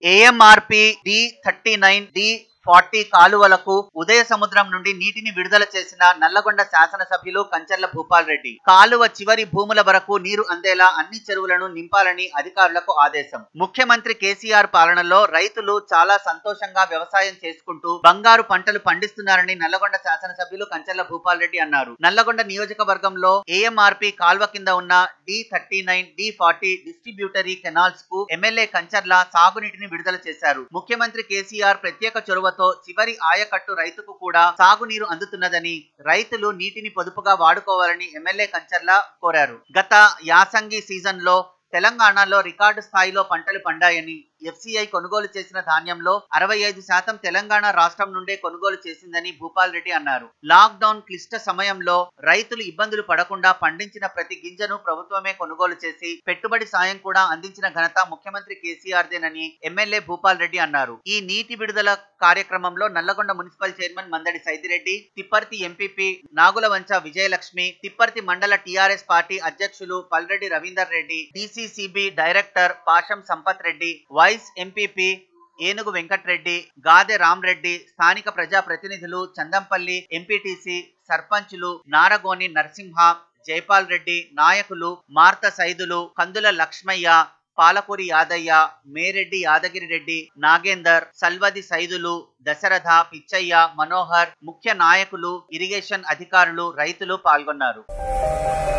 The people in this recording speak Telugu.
AMRP D thirty nine D forty కాలువలకు ఉదయ సముద్రం నుండి నీటిని విడుదల చేసిన నల్లగొండ శాసనసభ్యులు కంచర్ల భూపాల్ రెడ్డి కాలువ చివరి భూముల వరకు నీరు అందేలా అన్ని చెరువులను నింపాలని అధికారులకు ఆదేశం ముఖ్యమంత్రి కేసీఆర్ పాలనలో రైతులు చాలా సంతోషంగా వ్యవసాయం చేసుకుంటూ బంగారు పంటలు పండిస్తున్నారని నల్లగొండ శాసనసభ్యులు కంచర్ల భూపాల్ రెడ్డి అన్నారు నల్లగొండ నియోజకవర్గంలో ఏఎంఆర్పి కాల్వ కింద ఉన్న D thirty nine D forty distributory canals కు ఎమ్మెల్యే కంచర్ల సాగునీటిని విడుదల చేశారు ముఖ్యమంత్రి కేసీఆర్ ప్రత్యేక చొరవతో చివరి ఆయకట్టు రైతుకు కూడా సాగునీరు అందుతున్నదని రైతులు నీటిని పొదుపుగా వాడుకోవాలని ఎమ్మెల్యే కంచర్ల కోరారు గత యాసంగి సీజన్ లో తెలంగాణలో రికార్డు స్థాయిలో పంటలు పండాయని ఎఫ్సిఐ కొనుగోలు చేసిన ధాన్యంలో అరవై ఐదు శాతం తెలంగాణ రాష్ట్రం నుండే కొనుగోలు చేసిందని భూపాల్ రెడ్డి అన్నారు లాక్ డౌన్ క్లిష్ట సమయంలో రైతులు ఇబ్బందులు పడకుండా పండించిన ప్రతి గింజను ప్రభుత్వమే కొనుగోలు చేసి పెట్టుబడి సాయం కూడా అందించిన ఘనత ముఖ్యమంత్రి కేసీఆర్ దేనని ఎమ్మెల్యే భూపాల్ రెడ్డి అన్నారు ఈ నీటి విడుదల కార్యక్రమంలో Nalgonda municipal chairman Mandadi Saidireddy Tipparthi MPP Nagulavancha Vijayalakshmi Tipparthi మండల టీఆర్ఎస్ పార్టీ అధ్యక్షులు Palreddy Ravinder Reddy DCCB director Pasham Sampath Reddy vice MPP Enugu Venkatreddy గాదె రామ్రెడ్డి స్థానిక ప్రజా ప్రతినిధులు చందంపల్లి ఎంపీటీసీ సర్పంచులు నారగోని నరసింహ జైపాల్ రెడ్డి నాయకులు మార్త సైదులు కందుల లక్ష్మయ్య పాలకూరి యాదయ్య మేరెడ్డి యాదగిరి రెడ్డి నాగేందర్ సల్వది సైదులు దశరథ పిచ్చయ్య మనోహర్ ముఖ్య నాయకులు ఇరిగేషన్ అధికారులు రైతులు పాల్గొన్నారు